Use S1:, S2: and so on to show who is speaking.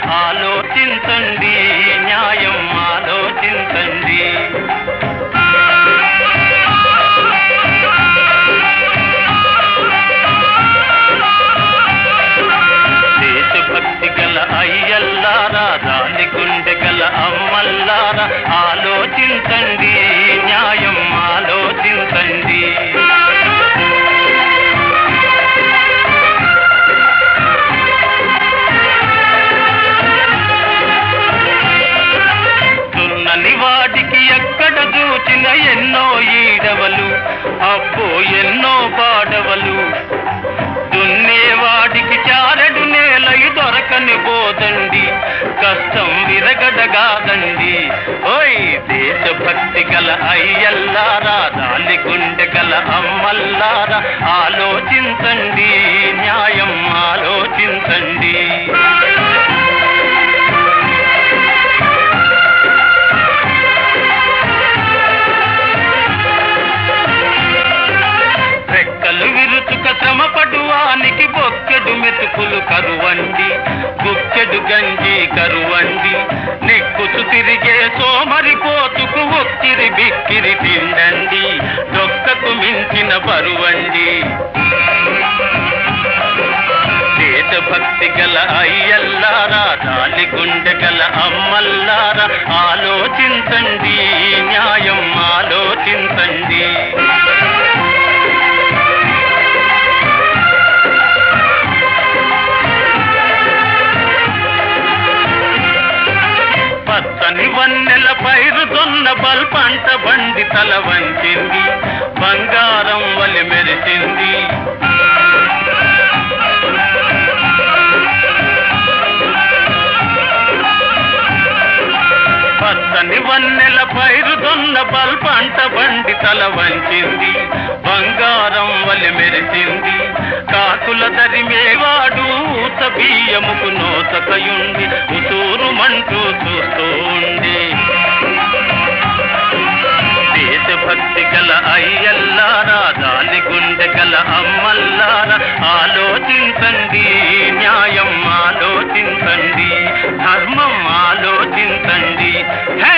S1: ఆలోచించండి న్యాయం ఆలోచించండి దేశభక్తి గల అయ్యల్లారా దాని గుండె గల అమ్మల్లారా ఆలోచించండి న్యాయం ఆలోచించండి దున్నని వాడికి ఎక్కడ చూచిన ఎన్నో ఈడవలు అబ్బో ఎన్నో పాడవలు దున్నేవాడికి చారడు నేలయి దొరకని పోదండి కష్టం విరగడగాదండి ఓయ్ దేశభక్తి గల అయ్యల్లారా దాని గుండె గల అమ్మల్లారా ఆలోచించండి న్యాయం ఆలోచించండి రెక్కలు విరుచుక శ్రమపడువానికి బొక్కెడు మెతుకులు కరువండి బుక్కెడు గంజి కరువండి నెక్కుచు తిరిగే సోమరి పోతుకు ఒక్కిరి బిక్కిరి తిండండి డొక్కకు మించిన బరువండి దేశభక్తి గల అయ్యల్లారా దాని గుండె గల అమ్మల్లారా ఆలోచించండి న్యాయం ఆలోచించండి పచ్చని వన్నెల పైరు దొన్న బల్ పంట బండి తల వంచింది బంగారం వలి మెరిసింది పచ్చని వన్నెల పైరు దొన్న బల్ పంట బండి తల వంచింది బంగారం వలి మెరిసింది కాకుల దరిమేవాడు ఊత బియ్యముకు నోతకయుండి ఉసూరుమంటూ చూస్తూ ఉండి దేశభక్తి గల అయ్యల్లారా దాని గుండె గల అమ్మల్లారా ఆలోచించండి న్యాయం ఆలోచించండి ధర్మం ఆలోచించండి హే